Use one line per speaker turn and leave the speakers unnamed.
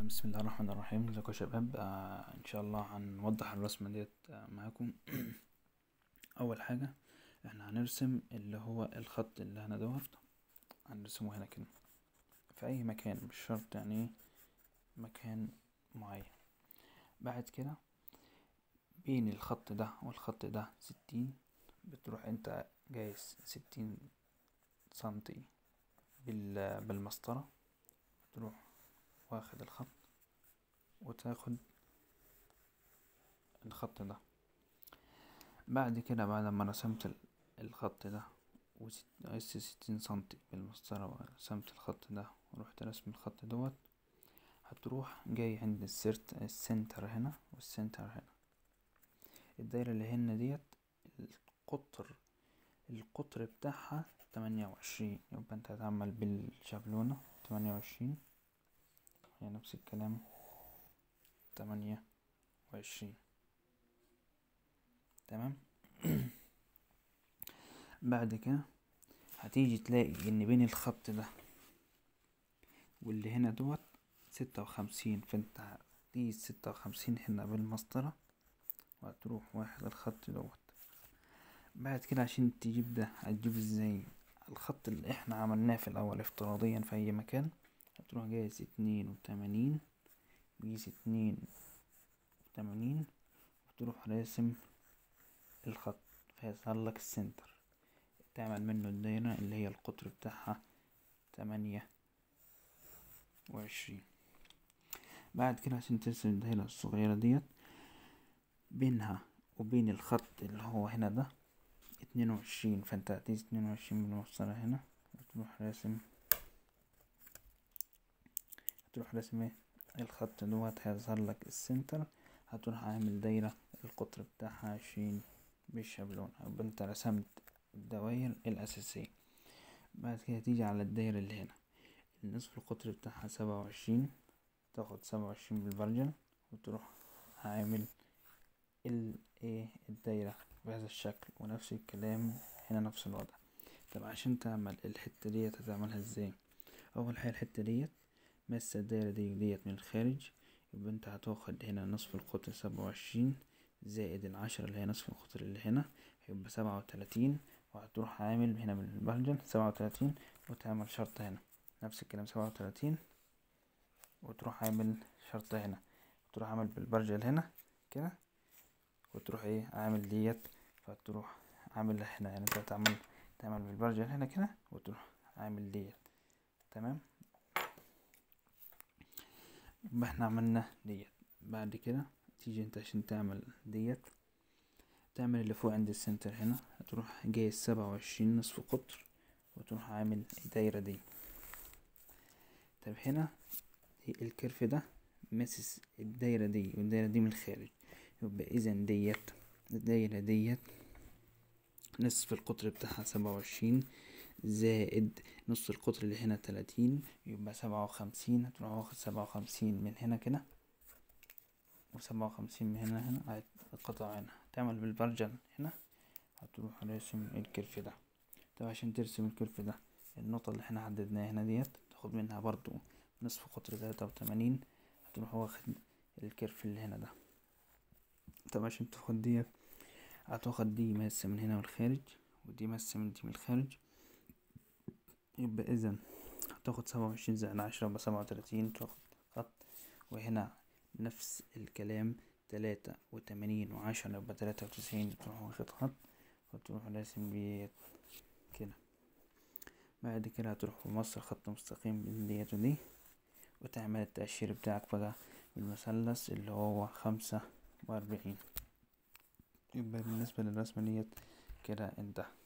بسم الله الرحمن الرحيم ازيكم يا شباب آه ان شاء الله هنوضح الرسمة ديت آه معاكم اول حاجة احنا هنرسم اللي هو الخط اللي هنا دوت هنرسمه هنا كده في اي مكان مش شرط يعني ايه مكان معين بعد كده بين الخط ده والخط ده ستين بتروح انت جايز ستين سنتي بال بالمسطرة تروح واخد الخط وتاخد الخط ده بعد كده بعد ما رسمت ال- الخط ده وقست ستين سنتي بالمسطرة ورسمت الخط ده ورحت رسم الخط دوت هتروح جاي عند السرت السنتر هنا والسنتر هنا الدايرة اللي هنا ديت القطر القطر بتاعها تمانية وعشرين يبقى انت هتعمل بالشابلونة تمانية وعشرين هي نفس الكلام تمانية وعشرين تمام بعد كده هتيجي تلاقي ان بين الخط ده واللي هنا دوت ستة وخمسين فانت هتيجي ستة وخمسين هنا بالمسطرة وهتروح واخد الخط دوت بعد كده عشان تجيب ده هتجيب ازاي الخط اللي احنا عملناه في الاول افتراضيا في اي مكان هتروح جايز اتنين وتمانين جيس اتنين وتمانين وتروح راسم الخط فيظهر لك السنتر تعمل منه الدايرة اللي هي القطر بتاعها تمانية وعشرين بعد كده عشان ترسم الدايرة الصغيرة ديت بينها وبين الخط اللي هو هنا ده اتنين وعشرين فانت هتقيس اتنين وعشرين بالمسطرة هنا وتروح راسم هتروح راسم ايه الخط دوت هيظهر لك السنتر هتروح عامل دايرة القطر بتاعها عشرين بالشابلون يبقى انت رسمت الدواير الأساسية بعد كده تيجي على الدايرة اللي هنا النصف القطر بتاعها سبعة وعشرين تاخد سبعة وعشرين بالفرجل وتروح عامل ال ايه الدايرة بهذا الشكل ونفس الكلام هنا نفس الوضع طب عشان تعمل الحتة ديت هتعملها ازاي أول حاجة الحتة ديت مس الدايرة دي ديت من الخارج يبقى انت هتاخد هنا نصف القطر سبعة وعشرين زائد العشرة اللي هي نصف القطر اللي هنا هيبقى سبعة وتلاتين وهتروح عامل هنا بالبرجل سبعة وتلاتين وتعمل شرطة هنا نفس الكلام سبعة وتلاتين وتروح عامل شرطة هنا وتروح عامل بالبرجل هنا كده وتروح ايه عامل ديت فتروح عامل هنا يعني انت تعمل تعمل بالبرجل هنا كده وتروح عامل ديت تمام يبقى احنا عملنا ديت بعد كده تيجي انت عشان تعمل ديت تعمل اللي فوق عند السنتر هنا هتروح جاي سبعة وعشرين نصف قطر وتروح عامل الدايرة دي طب هنا الكيرف ده ماسس الدايرة دي والدايرة دي من الخارج يبقى اذا ديت الدايرة ديت نصف القطر بتاعها سبعة وعشرين زائد نص القطر اللي هنا تلاتين يبقى سبعة وخمسين هتروح واخد سبعة وخمسين من هنا كده وسبعة وخمسين من هنا هنا القطع هنا تعمل بالبرجل هنا هتروح راسم الكيرف ده طب عشان ترسم الكيرف ده النقطة اللي احنا حددناها هنا ديت تاخد منها برضو نصف قطر تلاتة وتمانين هتروح واخد الكيرف اللي هنا ده طب عشان تاخد ديت هتاخد دي ماسة من هنا من الخارج ودي ماسة من دي من الخارج يبقى اذا هتاخد سبعة وعشرين زائد عشرة يبقى سبعة وتلاتين تاخد خط وهنا نفس الكلام تلاتة وتمانين وعشرة يبقى تلاتة وتسعين تروح واخد خط وتروح راسم بيه كده بعد كده هتروح ممصر خط مستقيم بين ديت ودي وتعمل التأشير بتاعك بقى بالمثلث اللي هو خمسة وأربعين يبقى بالنسبة للرسمة ديت كده انتهى